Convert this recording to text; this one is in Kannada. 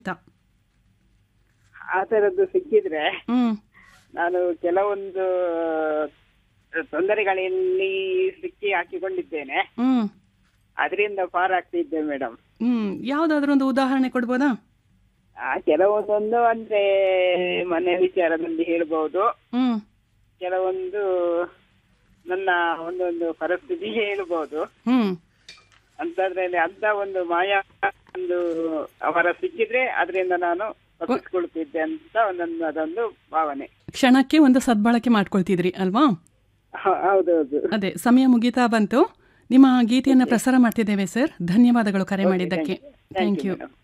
ಆ ಥರದ್ದು ಸಿಕ್ಕಿದ್ರೆ ಹ್ಮ್ ನಾನು ಕೆಲವೊಂದು ತೊಂದರೆಗಳಲ್ಲಿ ಸಿಕ್ಕಿ ಹಾಕಿಕೊಂಡಿದ್ದೇನೆ ಹ್ಮ್ ಅದರಿಂದ ಪಾರಾಗ್ತಿದ್ದೆ ಮೇಡಮ್ ಹ್ಮ್ ಯಾವ್ದಾದ್ರು ಒಂದು ಉದಾಹರಣೆ ಕೊಡ್ಬೋದಾ ಆ ಕೆಲವೊಂದೊಂದು ಅಂದ್ರೆ ಮನೆ ವಿಚಾರದಲ್ಲಿ ಹೇಳ್ಬಹುದು ಹ್ಮ್ ಕೆಲವೊಂದು ನನ್ನ ಒಂದೊಂದು ಪರಿಸ್ಥಿತಿ ಹೇಳ್ಬಹುದು ಹ್ಮ್ ಅಂತದ್ರಲ್ಲಿ ಅಂತ ಒಂದು ಮಾಯಾ ಒಂದು ಅವರ ಸಿಕ್ಕಿದ್ರೆ ಅದರಿಂದ ನಾನು ತಪ್ಪಿಸ್ಕೊಳ್ತಿದ್ದೆ ಅಂತ ಒಂದೊಂದು ಅದೊಂದು ಭಾವನೆ ಕ್ಷಣಕ್ಕೆ ಒಂದು ಸದ್ಬಳಕೆ ಮಾಡ್ಕೊಳ್ತಿದ್ರಿ ಅಲ್ವಾ ಹ- ಹೌದೌದು ಅದೇ ಸಮಯ ಮುಗೀತಾ ಬಂತು ನಿಮ್ಮ ಗೀತೆಯನ್ನು ಪ್ರಸಾರ ಮಾಡ್ತಿದ್ದೇವೆ ಸರ್ ಧನ್ಯವಾದಗಳು ಕರೆ ಮಾಡಿದ್ದಕ್ಕೆ ಥ್ಯಾಂಕ್ ಯು ಮೇಡಮ್